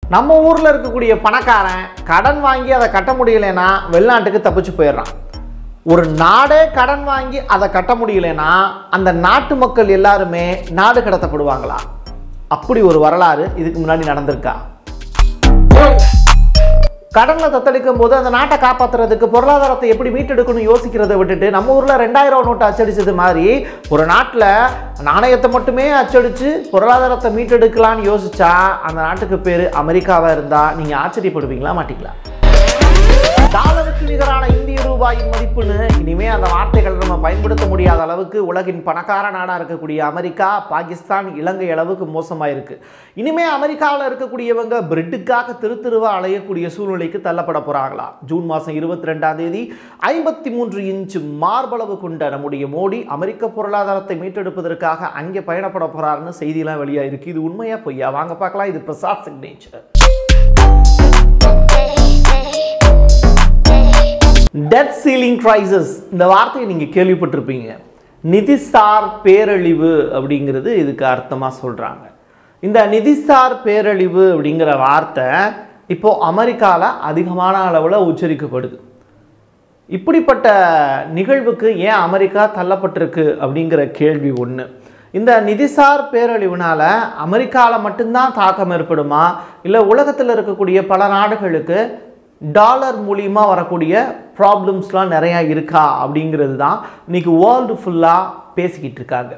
நம்ம ஊரில் இருக்கக்கூடிய பணக்காரன் கடன் வாங்கி அதை கட்ட முடியலைன்னா வெளிநாட்டுக்கு தப்பிச்சு போயிடுறான் ஒரு நாடே கடன் வாங்கி அதை கட்ட முடியலைன்னா அந்த நாட்டு மக்கள் எல்லாருமே நாடு கடத்தப்படுவாங்களா அப்படி ஒரு வரலாறு இதுக்கு முன்னாடி நடந்திருக்கா கடனில் தத்தளிக்கும் போது அந்த நாட்டை காப்பாற்றுறதுக்கு பொருளாதாரத்தை எப்படி மீட்டெடுக்கணும் யோசிக்கிறதை விட்டுட்டு நம்ம ஊரில் ரெண்டாயிரம் நோட்டு அச்சடிச்சது மாதிரி ஒரு நாட்டில் நாணயத்தை மட்டுமே அச்சடித்து பொருளாதாரத்தை மீட்டெடுக்கலான்னு யோசிச்சா அந்த நாட்டுக்கு பேர் அமெரிக்காவாக இருந்தால் நீங்கள் ஆச்சரியப்படுவீங்களா மாட்டீங்களா டாலருக்கு நிகரான இந்திய ரூபாயின் மதிப்புன்னு இனிமே அந்த வார்த்தைகள் நம்ம பயன்படுத்த முடியாத அளவுக்கு உலகின் பணக்கார நாடாக இருக்கக்கூடிய அமெரிக்கா பாகிஸ்தான் இலங்கை அளவுக்கு மோசமாக இருக்கு இனிமே அமெரிக்காவில் இருக்கக்கூடியவங்க பிரெட்டுக்காக திரு திருவா அலையக்கூடிய சூழ்நிலைக்கு தள்ளப்பட போறாங்களா ஜூன் மாதம் இருபத்தி ரெண்டாம் தேதி ஐம்பத்தி மூன்று இன்ச்சு மார்பளவு கொண்ட நம்முடைய மோடி அமெரிக்க பொருளாதாரத்தை மீட்டெடுப்பதற்காக அங்கே பயணப்பட போறாருன்னு செய்தியெல்லாம் வெளியாயிருக்கு இது உண்மையா பொய்யா வாங்க பார்க்கலாம் இது Prasad signature debt ceiling crisis இந்த வார்த்தையை நீங்கள் கேள்விப்பட்டிருப்பீங்க நிதிசார் பேரழிவு அப்படிங்கிறது இதுக்கு அர்த்தமாக சொல்கிறாங்க இந்த நிதிசார் பேரழிவு அப்படிங்கிற வார்த்தை இப்போ அமெரிக்காவில் அதிகமான அளவில் உச்சரிக்கப்படுது இப்படிப்பட்ட நிகழ்வுக்கு ஏன் அமெரிக்கா தள்ளப்பட்டிருக்கு அப்படிங்கிற கேள்வி ஒன்று இந்த நிதிசார் பேரழிவுனால அமெரிக்காவில் மட்டும்தான் தாக்கம் ஏற்படுமா இல்லை உலகத்தில் இருக்கக்கூடிய பல நாடுகளுக்கு டாலர் மூலியமா வரக்கூடிய ப்ராப்ளம்ஸ்லாம் நிறையா இருக்கா அப்படிங்கிறது தான் இன்னைக்கு வேர்ல்டு ஃபுல்லாக பேசிக்கிட்டு இருக்காங்க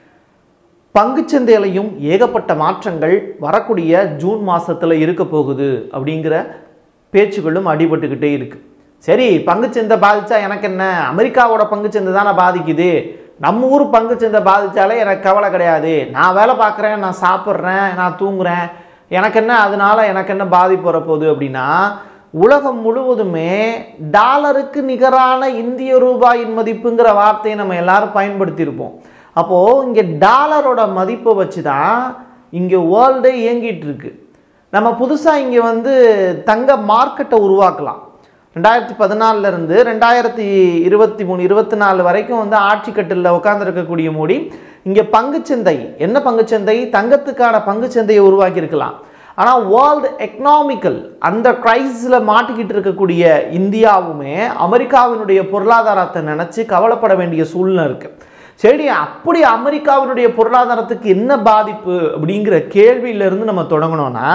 பங்குச்சந்தையிலையும் ஏகப்பட்ட மாற்றங்கள் வரக்கூடிய ஜூன் மாசத்துல இருக்க போகுது அப்படிங்கிற பேச்சுகளும் அடிபட்டுக்கிட்டே இருக்கு சரி பங்குச்சந்தை பாதிச்சா எனக்கு என்ன அமெரிக்காவோட பங்குச்சந்தை தானே பாதிக்குது நம்ம ஊர் பங்குச்சந்தை பாதிச்சாலே எனக்கு கவலை கிடையாது நான் வேலை பார்க்குறேன் நான் சாப்பிட்றேன் நான் தூங்குறேன் எனக்கு என்ன அதனால எனக்கு என்ன பாதிப்பு வரப்போகுது அப்படின்னா உலகம் முழுவதுமே டாலருக்கு நிகரான இந்திய ரூபாயின் மதிப்புங்கிற வார்த்தையை நம்ம எல்லாரும் பயன்படுத்தியிருப்போம் அப்போது இங்கே டாலரோட மதிப்பை வச்சு தான் இங்கே வேர்ல்டே இயங்கிட்டு இருக்கு நம்ம புதுசாக இங்கே வந்து தங்க மார்க்கெட்டை உருவாக்கலாம் ரெண்டாயிரத்தி பதினாலில் இருந்து ரெண்டாயிரத்தி இருபத்தி மூணு இருபத்தி நாலு வரைக்கும் வந்து ஆட்சி கட்டிலில் உட்காந்துருக்கக்கூடிய மோடி இங்கே பங்குச்சந்தை என்ன பங்குச்சந்தை தங்கத்துக்கான பங்குச்சந்தையை உருவாக்கியிருக்கலாம் ஆனால் வேர்ல்டு எக்கனாமிக்கல் அந்த கிரைசிஸில் மாட்டிக்கிட்டு இருக்கக்கூடிய இந்தியாவுமே அமெரிக்காவினுடைய பொருளாதாரத்தை நினச்சி கவலைப்பட வேண்டிய சூழ்நிலை இருக்குது சரி அப்படி அமெரிக்காவினுடைய பொருளாதாரத்துக்கு என்ன பாதிப்பு அப்படிங்கிற கேள்வியிலிருந்து நம்ம தொடங்கணும்னா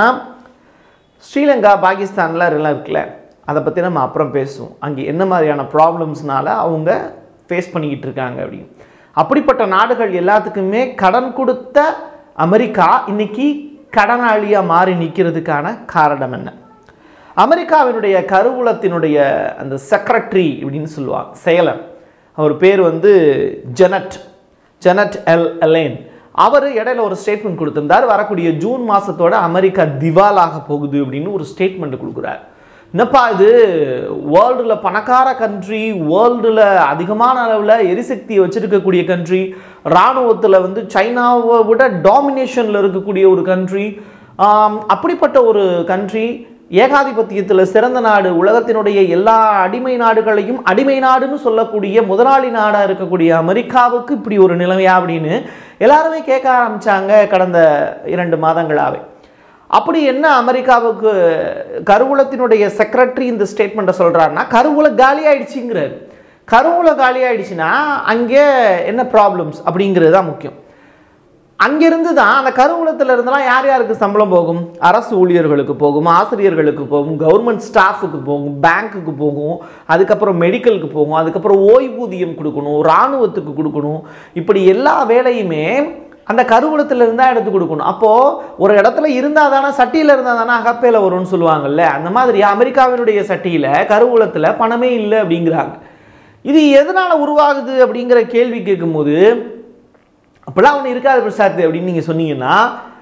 ஸ்ரீலங்கா பாகிஸ்தான்ல எல்லாம் இருக்குல்ல அதை பற்றி நம்ம அப்புறம் பேசுவோம் அங்கே என்ன மாதிரியான ப்ராப்ளம்ஸ்னால அவங்க ஃபேஸ் பண்ணிக்கிட்டு இருக்காங்க அப்படின்னு அப்படிப்பட்ட நாடுகள் எல்லாத்துக்குமே கடன் கொடுத்த அமெரிக்கா இன்னைக்கு கடனாளியாக மாறி நிற்கிறதுக்கான காரணம் என்ன அமெரிக்காவினுடைய கருவூலத்தினுடைய அந்த செக்ரட்டரி அப்படின்னு சொல்லுவாங்க செயலர் அவர் பேர் வந்து ஜெனட் ஜெனட் எல் எலேன் அவர் இடையில ஒரு ஸ்டேட்மெண்ட் கொடுத்திருந்தார் வரக்கூடிய ஜூன் மாசத்தோட அமெரிக்கா திவாலாக போகுது அப்படின்னு ஒரு ஸ்டேட்மெண்ட் கொடுக்குறார் என்னப்பா இது வேர்ல்டில் பணக்கார கண்ட்ரி வேர்ல்டில் அதிகமான அளவில் எரிசக்தியை வச்சிருக்கக்கூடிய கண்ட்ரி இராணுவத்தில் வந்து சைனாவை விட டாமினேஷனில் இருக்கக்கூடிய ஒரு கண்ட்ரி அப்படிப்பட்ட ஒரு கண்ட்ரி ஏகாதிபத்தியத்தில் சிறந்த நாடு உலகத்தினுடைய எல்லா அடிமை நாடுகளையும் அடிமை நாடுன்னு சொல்லக்கூடிய முதலாளி நாடாக இருக்கக்கூடிய அமெரிக்காவுக்கு இப்படி ஒரு நிலைமையா அப்படின்னு எல்லாருமே கேட்க ஆரம்பிச்சாங்க கடந்த இரண்டு மாதங்களாகவே அப்படி என்ன அமெரிக்காவுக்கு கருவூலத்தினுடைய செக்ரட்டரி இந்த ஸ்டேட்மெண்ட்டை சொல்கிறாருன்னா கருவூல காலி ஆயிடுச்சுங்கிறார் கருவூல காலி ஆயிடுச்சுன்னா அங்கே என்ன ப்ராப்ளம்ஸ் அப்படிங்கிறது தான் முக்கியம் அங்கிருந்து தான் அந்த கருவூலத்தில் இருந்தெல்லாம் யார் யாருக்கு சம்பளம் போகும் அரசு ஊழியர்களுக்கு போகும் ஆசிரியர்களுக்கு போகும் கவர்மெண்ட் ஸ்டாஃபுக்கு போகும் பேங்க்குக்கு போகும் அதுக்கப்புறம் மெடிக்கலுக்கு போகும் அதுக்கப்புறம் ஓய்வூதியம் கொடுக்கணும் இராணுவத்துக்கு கொடுக்கணும் இப்படி எல்லா வேலையுமே அந்த கருவூலத்தில் இருந்தால் எடுத்து கொடுக்கணும் அப்போது ஒரு இடத்துல இருந்தால் தானே சட்டியில் இருந்தால் தானே அகப்பையில் வரும்னு சொல்லுவாங்கல்ல அந்த மாதிரி அமெரிக்காவினுடைய சட்டியில் கருவூலத்தில் பணமே இல்லை அப்படிங்கிறாங்க இது எதனால் உருவாகுது அப்படிங்கிற கேள்வி கேட்கும்போது அப்போல்லாம் ஒன்று இருக்காது பிரசாத் அப்படின்னு நீங்கள் சொன்னீங்கன்னா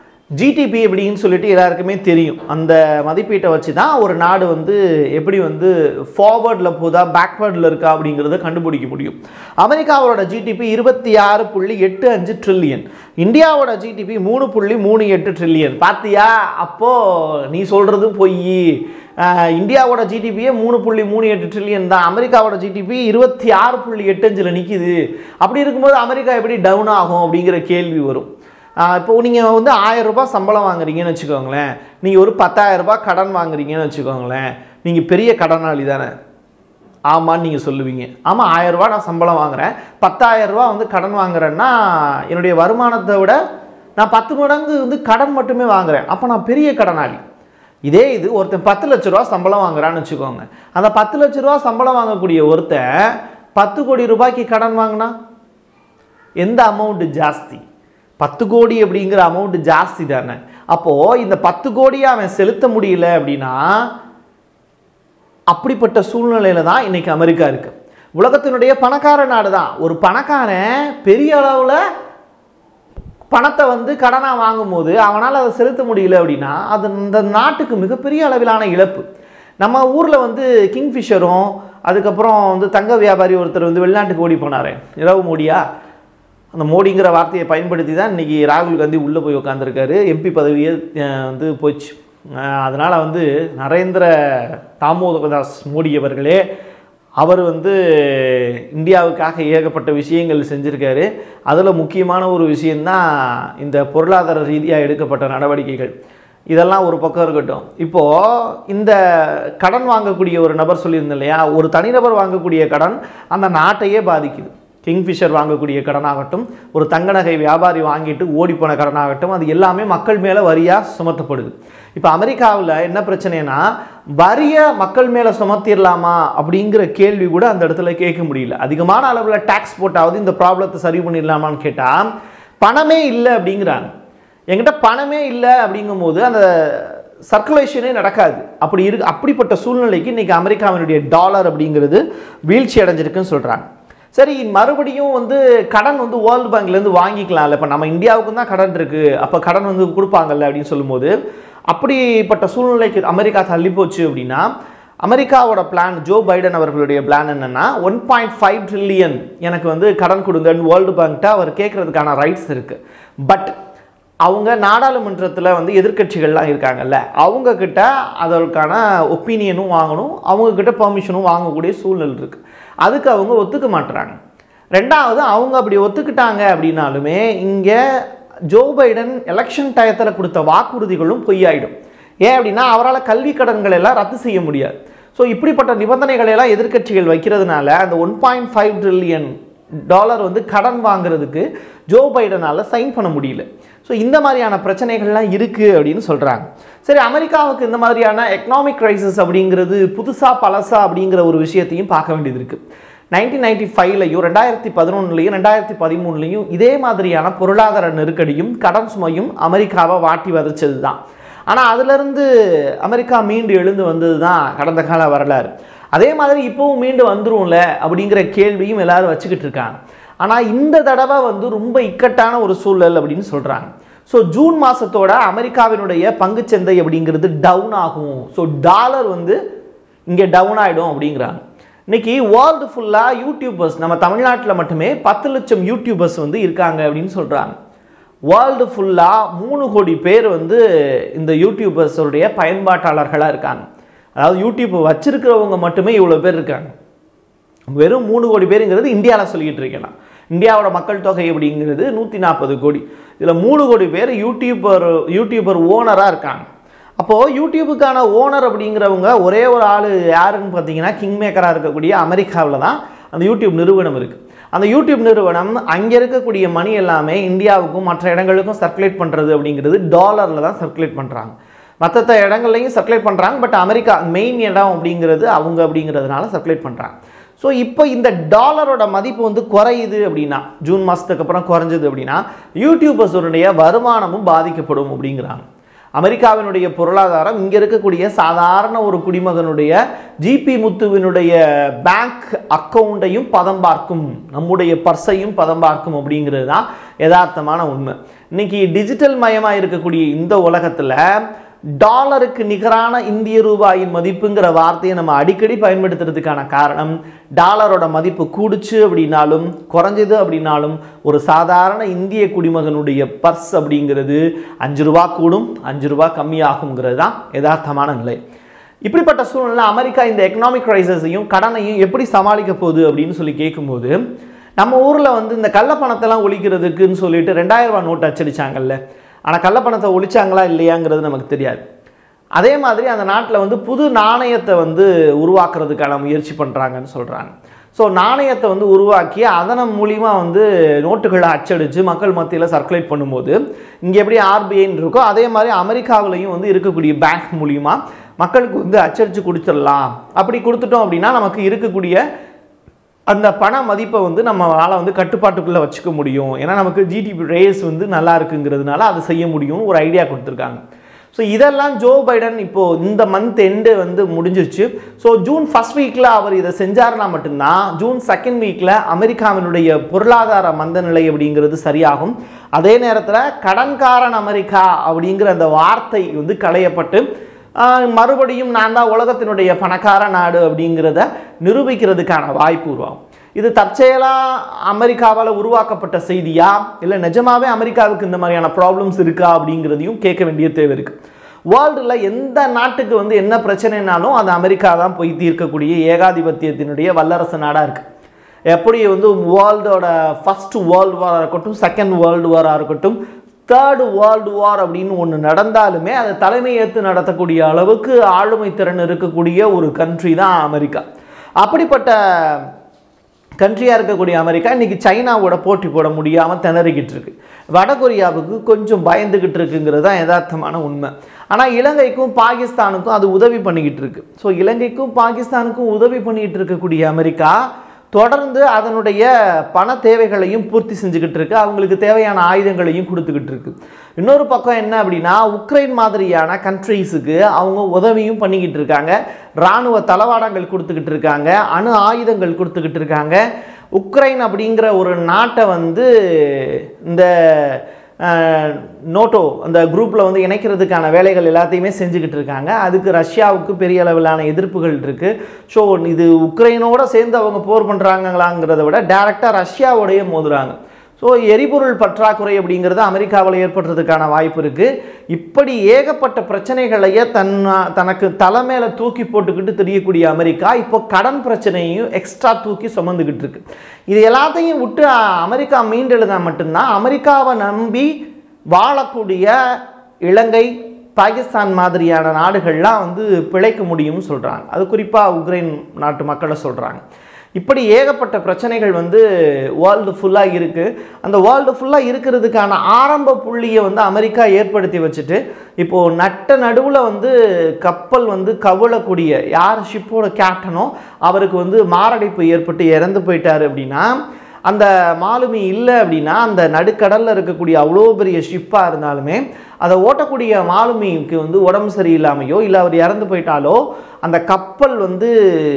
ஜிடிபி அப்படின்னு சொல்லிட்டு எல்லாருக்குமே தெரியும் அந்த மதிப்பீட்டை வச்சு தான் ஒரு நாடு வந்து எப்படி வந்து ஃபார்வர்டில் போதா பேக்வேர்டில் இருக்கா அப்படிங்கிறத கண்டுபிடிக்க முடியும் அமெரிக்காவோட ஜிடிபி இருபத்தி ஆறு புள்ளி எட்டு அஞ்சு ட்ரில்லியன் இந்தியாவோட ஜிடிபி மூணு புள்ளி மூணு எட்டு ட்ரில்லியன் பார்த்தியா அப்போது நீ சொல்கிறது பொய் ஆஹ் இந்தியாவோட ஜிடிபியே மூணு புள்ளி மூணு எட்டு ட்ரில்லியன் தான் அமெரிக்காவோட ஜிடிபி இருபத்தி ஆறு புள்ளி எட்டு அஞ்சில் நிற்கிது அப்படி இருக்கும்போது அமெரிக்கா எப்படி டவுன் ஆகும் அப்படிங்கிற கேள்வி வரும் இப்போ நீங்கள் வந்து ஆயிரம் ரூபாய் சம்பளம் வாங்குறீங்கன்னு வச்சுக்கோங்களேன் நீங்கள் ஒரு பத்தாயிரம் ரூபாய் கடன் வாங்குறீங்கன்னு வச்சுக்கோங்களேன் நீங்கள் பெரிய கடனாளி தானே ஆமான்னு நீங்கள் சொல்லுவீங்க ஆமாம் ஆயிரம் ரூபாய் நான் சம்பளம் வாங்குறேன் பத்தாயிரம் ரூபாய் வந்து கடன் வாங்குறேன்னா என்னுடைய வருமானத்தை விட நான் பத்து மடங்கு வந்து கடன் மட்டுமே வாங்குறேன் அப்போ நான் பெரிய கடனாளி இதே இது ஒருத்தன் பத்து லட்ச ரூபா சம்பளம் வாங்குறான்னு வச்சுக்கோங்க அந்த பத்து லட்ச ரூபா சம்பளம் வாங்கக்கூடிய ஒருத்தன் பத்து கோடி ரூபாய்க்கு கடன் வாங்கினா எந்த அமௌண்ட் ஜாஸ்தி பத்து கோடி அப்படிங்கிற அமௌண்ட் ஜாஸ்தி தானே அப்போது இந்த பத்து கோடியை அவன் செலுத்த முடியல அப்படின்னா அப்படிப்பட்ட சூழ்நிலையில தான் இன்னைக்கு அமெரிக்கா இருக்கு உலகத்தினுடைய பணக்கார நாடு தான் ஒரு பணக்காரன் பெரிய அளவில் பணத்தை வந்து கடனாக வாங்கும்போது அவனால் அதை செலுத்த முடியல அப்படின்னா அது இந்த நாட்டுக்கு மிகப்பெரிய அளவிலான இழப்பு நம்ம ஊரில் வந்து கிங்ஃபிஷரும் அதுக்கப்புறம் வந்து தங்க வியாபாரி ஒருத்தர் வந்து வெளிநாட்டுக்கு ஓடி போனார் இரவு மோடியா அந்த மோடிங்கிற வார்த்தையை பயன்படுத்தி தான் இன்றைக்கி ராகுல் காந்தி உள்ளே போய் உட்காந்துருக்காரு எம்பி பதவியே அஹ், வந்து போச்சு அதனால் வந்து நரேந்திர தாமோதரதாஸ் மோடி அவர்களே அவர் வந்து இந்தியாவுக்காக ஏகப்பட்ட விஷயங்கள் செஞ்சுருக்காரு அதில் முக்கியமான ஒரு விஷயந்தான் இந்த பொருளாதார ரீதியாக எடுக்கப்பட்ட நடவடிக்கைகள் இதெல்லாம் ஒரு பக்கம் இருக்கட்டும் இப்போது இந்த கடன் வாங்கக்கூடிய ஒரு நபர் சொல்லியிருந்தேன் இல்லையா ஒரு தனிநபர் வாங்கக்கூடிய கடன் அந்த நாட்டையே பாதிக்குது கிங்ஃபிஷர் வாங்கக்கூடிய கடனாகட்டும் ஒரு தங்க நகை வியாபாரி வாங்கிட்டு ஓடிப்போன கடனாகட்டும் அது எல்லாமே மக்கள் மேலே வரியாக சுமத்தப்படுது இப்போ அமெரிக்காவில் என்ன பிரச்சனைனா வரியை மக்கள் மேலே சுமத்திடலாமா அப்படிங்கிற கேள்வி கூட அந்த இடத்துல கேட்க முடியல அதிகமான அளவில் டேக்ஸ் போட்டாவது இந்த ப்ராப்ளத்தை சரி பண்ணிடலாமான்னு கேட்டால் பணமே இல்லை அப்படிங்கிறாங்க என்கிட்ட பணமே இல்லை அப்படிங்கும்போது அந்த சர்க்குலேஷனே நடக்காது அப்படி இருக்கு அப்படிப்பட்ட சூழ்நிலைக்கு இன்னைக்கு அமெரிக்காவினுடைய டாலர் அப்படிங்கிறது வீழ்ச்சி அடைஞ்சிருக்குன்னு சொல்கிறாங்க சரி மறுபடியும் வந்து கடன் வந்து வேர்ல்டு பேங்க்லேருந்து வாங்கிக்கலாம்ல இப்போ நம்ம இந்தியாவுக்கும் தான் கடன் இருக்குது அப்போ கடன் வந்து கொடுப்பாங்கல்ல அப்படின்னு சொல்லும்போது அப்படிப்பட்ட சூழ்நிலைக்கு அமெரிக்கா தள்ளி போச்சு அப்படின்னா அமெரிக்காவோட பிளான் ஜோ பைடன் அவர்களுடைய பிளான் என்னன்னா ஒன் பாயிண்ட் ஃபைவ் ட்ரில்லியன் எனக்கு வந்து கடன் கொடுங்கன்னு வேர்ல்டு பேங்க்ட்ட அவர் கேட்கறதுக்கான ரைட்ஸ் இருக்குது பட் அவங்க நாடாளுமன்றத்தில் வந்து எதிர்க்கட்சிகள்லாம் இருக்காங்கல்ல அவங்க கிட்ட அதற்கான ஒப்பீனியனும் வாங்கணும் அவங்க கிட்ட பெர்மிஷனும் வாங்கக்கூடிய சூழ்நிலை இருக்குது அதுக்கு அவங்க ஒத்துக்க மாட்டுறாங்க ரெண்டாவது அவங்க அப்படி ஒத்துக்கிட்டாங்க அப்படின்னாலுமே இங்கே ஜோ பைடன் எலெக்ஷன் டயத்தில் கொடுத்த வாக்குறுதிகளும் பொய்யாயிடும் ஏன் அப்படின்னா அவரால் கல்வி கடன்கள் எல்லாம் ரத்து செய்ய முடியாது ஸோ இப்படிப்பட்ட நிபந்தனைகளை எல்லாம் எதிர்க்கட்சிகள் வைக்கிறதுனால அந்த one point five trillion dollar வந்து கடன் வாங்குறதுக்கு ஜோ பைடனால் சைன் பண்ண முடியல ஸோ இந்த மாதிரியான பிரச்சனைகள்லாம் இருக்குது அப்படின்னு சொல்கிறாங்க சரி அமெரிக்காவுக்கு இந்த மாதிரியான எக்கனாமிக் கிரைசிஸ் அப்படிங்கிறது புதுசா பழசா அப்படிங்கிற ஒரு விஷயத்தையும் பார்க்க வேண்டியது இருக்குது நைன்டீன் நைன்டி ஃபைவ்லையும் ரெண்டாயிரத்தி பதினொன்றுலையும் ரெண்டாயிரத்தி பதிமூணுலையும் இதே மாதிரியான பொருளாதார நெருக்கடியும் கடன் சுமையும் அமெரிக்காவை வாட்டி வதச்சது தான் ஆனால் அதிலிருந்து அமெரிக்கா மீண்டு எழுந்து வந்தது தான் கடந்த கால வரலாறு அதே மாதிரி இப்போவும் மீண்டு வந்துரும்ல அப்படிங்கிற கேள்வியும் எல்லாரும் வச்சுக்கிட்டு இருக்காங்க ஆனால் இந்த தடவை வந்து ரொம்ப இக்கட்டான ஒரு சூழல் அப்படின்னு சொல்கிறாங்க ஸோ ஜூன் மாதத்தோட அமெரிக்காவினுடைய பங்குச்சந்தை அப்படிங்கிறது டவுன் ஆகும் ஸோ டாலர் வந்து இங்கே டவுன் ஆகிடும் அப்படிங்கிறாங்க இன்னைக்கு வேர்ல்டு ஃபுல்லாக யூடியூபர்ஸ் நம்ம தமிழ்நாட்டில் மட்டுமே பத்து லட்சம் யூடியூபர்ஸ் வந்து இருக்காங்க அப்படின்னு சொல்கிறாங்க வேர்ல்டு ஃபுல்லாக மூணு கோடி பேர் வந்து இந்த யூடியூபர்ஸுடைய பயன்பாட்டாளர்களாக இருக்காங்க அதாவது யூடியூப் வச்சிருக்கிறவங்க மட்டுமே இவ்வளோ பேர் இருக்காங்க வெறும் மூணு கோடி பேருங்கிறது இந்தியாவில் சொல்லிக்கிட்டு இருக்கேன் நான். இந்தியாவோட மக்கள் தொகை அப்படிங்கிறது நூற்றி நாற்பது கோடி இதில் மூணு கோடி பேர் யூடியூபர் யூடியூபர் ஓனராக இருக்காங்க அப்போது யூடியூபுக்கான ஓனர் அப்படிங்கிறவங்க ஒரே ஒரு ஆள் யாருன்னு பார்த்தீங்கன்னா கிங் மேக்கராக இருக்கக்கூடிய அமெரிக்காவில் தான் அந்த யூடியூப் நிறுவனம் இருக்குது அந்த யூடியூப் நிறுவனம் அங்கே இருக்கக்கூடிய மணி எல்லாமே இந்தியாவுக்கும் மற்ற இடங்களுக்கும் சர்க்குலேட் பண்ணுறது அப்படிங்கிறது டாலரில் தான் சர்க்குலேட் பண்ணுறாங்க மற்ற இடங்கள்லையும் சர்க்குலேட் பண்ணுறாங்க பட் அமெரிக்கா மெயின் இடம் அப்படிங்கிறது அவங்க அப்படிங்கிறதுனால சர்க்குலேட் பண்ணுறாங்க ஸோ இப்போ இந்த டாலரோட மதிப்பு வந்து குறையுது அப்படின்னா ஜூன் மாதத்துக்கு அப்புறம் குறைஞ்சது அப்படின்னா யூடியூபர்ஸுடைய வருமானமும் பாதிக்கப்படும் அப்படிங்கிறாங்க அமெரிக்காவினுடைய பொருளாதாரம் இங்கே இருக்கக்கூடிய சாதாரண ஒரு குடிமகனுடைய ஜிபி முத்துவினுடைய பேங்க் அக்கவுண்டையும் பதம் பார்க்கும் நம்முடைய பர்ஸையும் பதம் பார்க்கும் அப்படிங்கிறது தான் யதார்த்தமான உண்மை இன்னைக்கு டிஜிட்டல் மயமாக இருக்கக்கூடிய இந்த உலகத்தில் டாலருக்கு நிகரான இந்திய ரூபாயின் மதிப்புங்கிற வார்த்தையை நம்ம அடிக்கடி பயன்படுத்துறதுக்கான காரணம் டாலரோட மதிப்பு கூடுச்சு அப்படின்னாலும் குறைஞ்சது அப்படின்னாலும் ஒரு சாதாரண இந்திய குடிமகனுடைய பர்ஸ் அப்படிங்கிறது அஞ்சு ரூபா கூடும் அஞ்சு ரூபா கம்மியாகுங்கிறது தான் யதார்த்தமான நிலை இப்படிப்பட்ட சூழ்நிலை அமெரிக்கா இந்த எக்கனாமிக் கிரைசஸையும் கடனையும் எப்படி சமாளிக்க போகுது அப்படின்னு சொல்லி கேட்கும்போது நம்ம ஊரில் வந்து இந்த கள்ளப்பணத்தெல்லாம் ஒழிக்கிறதுக்குன்னு சொல்லிட்டு ரெண்டாயிரம் ரூபாய் நோட்டு அச்சடிச்சாங்கல்ல ஆனால் கள்ளப்பணத்தை ஒழிச்சாங்களா இல்லையாங்கிறது நமக்கு தெரியாது அதே மாதிரி அந்த நாட்டில் வந்து புது நாணயத்தை வந்து உருவாக்குறதுக்கான முயற்சி பண்ணுறாங்கன்னு சொல்கிறாங்க ஸோ நாணயத்தை வந்து உருவாக்கி அதன் மூலிமா வந்து நோட்டுகளை அச்சடித்து மக்கள் மத்தியில் சர்க்குலேட் பண்ணும்போது இங்கே எப்படி ஆர்பிஐன்னு இருக்கோ அதே மாதிரி அமெரிக்காவிலையும் வந்து இருக்கக்கூடிய பேங்க் மூலிமா மக்களுக்கு வந்து அச்சடித்து கொடுத்துடலாம் அப்படி கொடுத்துட்டோம் அப்படின்னா நமக்கு இருக்கக்கூடிய அந்த பண மதிப்பை வந்து நம்மளால் வந்து கட்டுப்பாட்டுக்குள்ளே வச்சுக்க முடியும் ஏன்னா நமக்கு ஜிடிபி ரேஸ் வந்து நல்லா இருக்குங்கிறதுனால அதை செய்ய முடியும்னு ஒரு ஐடியா கொடுத்துருக்காங்க ஸோ இதெல்லாம் ஜோ பைடன் இப்போ இந்த மந்த் எண்டு வந்து முடிஞ்சிருச்சு ஸோ ஜூன் ஃபர்ஸ்ட் வீக்கில் அவர் இதை செஞ்சாருன்னா மட்டும்தான் ஜூன் செகண்ட் வீக்கில் அமெரிக்காவினுடைய பொருளாதார மந்த நிலை அப்படிங்கிறது சரியாகும் அதே நேரத்தில் கடன்காரன் அமெரிக்கா அப்படிங்கிற அந்த வார்த்தை வந்து களையப்பட்டு ஆஹ், மறுபடியும் நான் தான் உலகத்தினுடைய பணக்கார நாடு அப்படிங்கிறத நிரூபிக்கிறதுக்கான வாய்ப்பு உருவாகும் இது தற்செயலாக அமெரிக்காவால் உருவாக்கப்பட்ட செய்தியா இல்லை நிஜமாவே அமெரிக்காவுக்கு இந்த மாதிரியான ப்ராப்ளம்ஸ் இருக்கா அப்படிங்கிறதையும் கேட்க வேண்டிய தேவை இருக்கு வேர்ல்டில் எந்த நாட்டுக்கு வந்து என்ன பிரச்சனைனாலும் அது அமெரிக்கா தான் போய் தீர்க்கக்கூடிய ஏகாதிபத்தியத்தினுடைய வல்லரசு நாடாக இருக்கு எப்படி வந்து வேர்ல்டோட ஃபர்ஸ்ட் வேர்ல்டு வாராக இருக்கட்டும் செகண்ட் வேர்ல்டு வாராக இருக்கட்டும் தேர்டு வேர்ல்டு வார் அப்படின்னு ஒன்று நடந்தாலுமே அதை தலைமை ஏற்று நடத்தக்கூடிய அளவுக்கு ஆளுமை திறன் இருக்கக்கூடிய ஒரு கண்ட்ரி தான் அமெரிக்கா அப்படிப்பட்ட கண்ட்ரியாக இருக்கக்கூடிய அமெரிக்கா இன்னைக்கு சைனாவோட போட்டி போட முடியாமல் திணறிக்கிட்டு இருக்கு வடகொரியாவுக்கு கொஞ்சம் பயந்துக்கிட்டு இருக்குங்கிறது தான் யதார்த்தமான உண்மை ஆனால் இலங்கைக்கும் பாகிஸ்தானுக்கும் அது உதவி பண்ணிக்கிட்டு இருக்கு ஸோ இலங்கைக்கும் பாகிஸ்தானுக்கும் உதவி பண்ணிக்கிட்டு இருக்கக்கூடிய அமெரிக்கா தொடர்ந்து அதனுடைய பண தேவைகளையும் பூர்த்தி செஞ்சுக்கிட்டு இருக்கு அவங்களுக்கு தேவையான ஆயுதங்களையும் கொடுத்துக்கிட்டு இருக்கு இன்னொரு பக்கம் என்ன அப்படின்னா உக்ரைன் மாதிரியான கண்ட்ரீஸுக்கு அவங்க உதவியும் பண்ணிக்கிட்டு இருக்காங்க இராணுவ தளவாடங்கள் கொடுத்துக்கிட்டு இருக்காங்க அணு ஆயுதங்கள் கொடுத்துக்கிட்டு இருக்காங்க உக்ரைன் அப்படிங்கிற ஒரு நாட்டை வந்து இந்த அஹ், நோட்டோ அந்த குரூப்பில் வந்து இணைக்கிறதுக்கான வேலைகள் எல்லாத்தையுமே செஞ்சுக்கிட்டு இருக்காங்க அதுக்கு ரஷ்யாவுக்கு பெரிய அளவிலான எதிர்ப்புகள் இருக்குது ஸோ இது உக்ரைனோட சேர்ந்து அவங்க போர் பண்ணுறாங்களாங்கிறத விட டைரெக்டாக ரஷ்யாவோடய மோதுறாங்க ஸோ எரிபொருள் பற்றாக்குறை அப்படிங்கிறது அமெரிக்காவில் ஏற்படுறதுக்கான வாய்ப்பு இருக்குது இப்படி ஏகப்பட்ட பிரச்சனைகளையே தன் தனக்கு தலை மேலே தூக்கி போட்டுக்கிட்டு தெரியக்கூடிய அமெரிக்கா இப்போ கடன் பிரச்சனையும் எக்ஸ்ட்ரா தூக்கி சுமந்துக்கிட்டு இருக்கு இது எல்லாத்தையும் விட்டு அஹ், அமெரிக்கா மீண்டெழுதா மட்டும்தான் அமெரிக்காவை நம்பி வாழக்கூடிய இலங்கை பாகிஸ்தான் மாதிரியான நாடுகள்லாம் வந்து பிழைக்க முடியும்னு சொல்கிறாங்க அது குறிப்பாக உக்ரைன் நாட்டு மக்களை சொல்கிறாங்க இப்படி ஏகப்பட்ட பிரச்சனைகள் வந்து வேர்ல்டு ஃபுல்லாக இருக்குது அந்த வேர்ல்டு ஃபுல்லாக இருக்கிறதுக்கான ஆரம்ப புள்ளியை வந்து அமெரிக்கா ஏற்படுத்தி வச்சுட்டு இப்போது நட்ட நடுவில் வந்து கப்பல் வந்து கவிழக்கூடிய யார் ஷிப்போட கேப்டனோ அவருக்கு வந்து மாரடைப்பு ஏற்பட்டு இறந்து போயிட்டாரு அப்படின்னா அந்த மாலுமி இல்லை அப்படின்னா அந்த நடுக்கடலில் இருக்கக்கூடிய அவ்வளோ பெரிய ஷிப்பாக இருந்தாலுமே அதை ஓட்டக்கூடிய மாலுமிக்கு வந்து உடம்பு சரியில்லாமையோ இல்லை அவர் இறந்து போயிட்டாலோ அந்த கப்பல் வந்து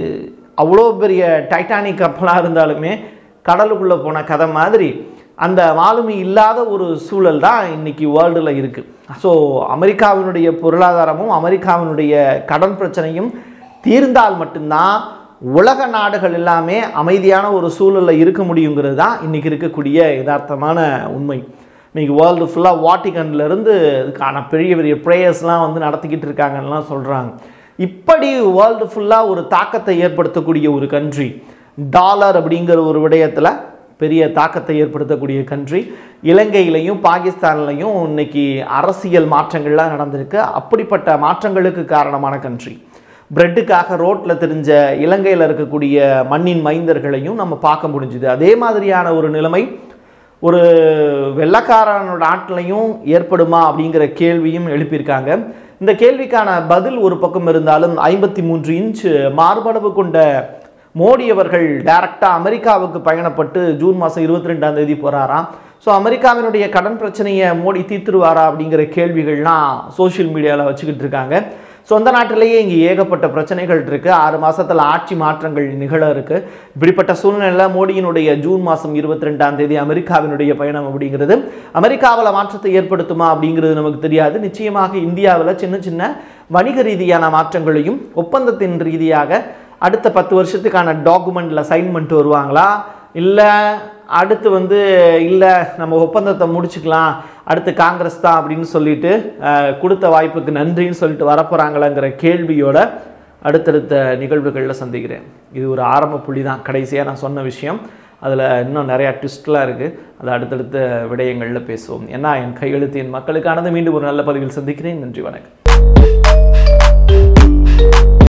அவ்வளோ பெரிய டைட்டானிக் கப்பலாக இருந்தாலுமே கடலுக்குள்ளே போன கதை மாதிரி அந்த மாலுமி இல்லாத ஒரு சூழல் தான் இன்னைக்கு வேர்ல்டில் இருக்குது ஸோ அமெரிக்காவினுடைய பொருளாதாரமும் அமெரிக்காவினுடைய கடன் பிரச்சனையும் தீர்ந்தால் மட்டும்தான் உலக நாடுகள் எல்லாமே அமைதியான ஒரு சூழலில் இருக்க முடியுங்கிறது தான் இன்றைக்கி இருக்கக்கூடிய யதார்த்தமான உண்மை இன்னைக்கு வேர்ல்டு ஃபுல்லாக வாட்டிகன்லேருந்து இதுக்கான பெரிய பெரிய ப்ரேயர்ஸ்லாம் வந்து நடத்திக்கிட்டு இருக்காங்கலாம் சொல்கிறாங்க இப்படி வேர்ல்டு ஃபுல்லாக ஒரு தாக்கத்தை ஏற்படுத்தக்கூடிய ஒரு கண்ட்ரி டாலர் அப்படிங்கிற ஒரு விடயத்தில் பெரிய தாக்கத்தை ஏற்படுத்தக்கூடிய கண்ட்ரி இலங்கையிலையும் பாகிஸ்தான்லையும் இன்னைக்கு அரசியல் மாற்றங்கள்லாம் நடந்திருக்கு அப்படிப்பட்ட மாற்றங்களுக்கு காரணமான கண்ட்ரி பிரெட்டுக்காக ரோட்டில் தெரிஞ்ச இலங்கையில் இருக்கக்கூடிய மண்ணின் மைந்தர்களையும் நம்ம பார்க்க முடிஞ்சுது அதே மாதிரியான ஒரு நிலைமை ஒரு வெள்ளக்காரனோட நாட்டிலையும் ஏற்படுமா அப்படிங்கிற கேள்வியும் எழுப்பியிருக்காங்க இந்த கேள்விக்கான பதில் ஒரு பக்கம் இருந்தாலும் ஐம்பத்தி மூன்று இன்ச் மார்பளவு கொண்ட மோடி அவர்கள் டைரக்டாக அமெரிக்காவுக்கு பயணப்பட்டு ஜூன் மாதம் இருபத்தி ரெண்டாம் தேதி போகிறாராம் ஸோ அமெரிக்காவினுடைய கடன் பிரச்சனையை மோடி தீர்த்துருவாரா அப்படிங்கிற கேள்விகள்லாம் சோஷியல் மீடியாவில் வச்சுக்கிட்டு இருக்காங்க சொந்த நாட்டிலேயே இங்கே ஏகப்பட்ட பிரச்சனைகள் இருக்குது ஆறு மாசத்துல ஆட்சி மாற்றங்கள் நிகழ இருக்கு இப்படிப்பட்ட சூழ்நிலையில மோடியினுடைய ஜூன் மாதம் இருபத்தி ரெண்டாம் தேதி அமெரிக்காவினுடைய பயணம் அப்படிங்கிறது அமெரிக்காவில் மாற்றத்தை ஏற்படுத்துமா அப்படிங்கிறது நமக்கு தெரியாது நிச்சயமாக இந்தியாவில் சின்ன சின்ன வணிக ரீதியான மாற்றங்களையும் ஒப்பந்தத்தின் ரீதியாக அடுத்த பத்து வருஷத்துக்கான டாக்குமெண்ட்டில் சைன் பண்ணிட்டு வருவாங்களா இல்லை அடுத்து வந்து இல்லை நம்ம ஒப்பந்தத்தை முடிச்சுக்கலாம் அடுத்து காங்கிரஸ் தான் அப்படின்னு சொல்லிட்டு அஹ், கொடுத்த வாய்ப்புக்கு நன்றின்னு சொல்லிட்டு வரப்போகிறாங்களாங்கிற கேள்வியோட அடுத்தடுத்த நிகழ்வுகளில் சந்திக்கிறேன் இது ஒரு ஆரம்ப புள்ளி தான் கடைசியாக நான் சொன்ன விஷயம் அதில் இன்னும் நிறையா ட்விஸ்ட்லாம் இருக்குது அது அடுத்தடுத்த விடயங்களில் பேசுவோம் ஏன்னா என் கையெழுத்து என் மக்களுக்கானது மீண்டும் ஒரு நல்ல பதிவில் சந்திக்கிறேன் நன்றி வணக்கம்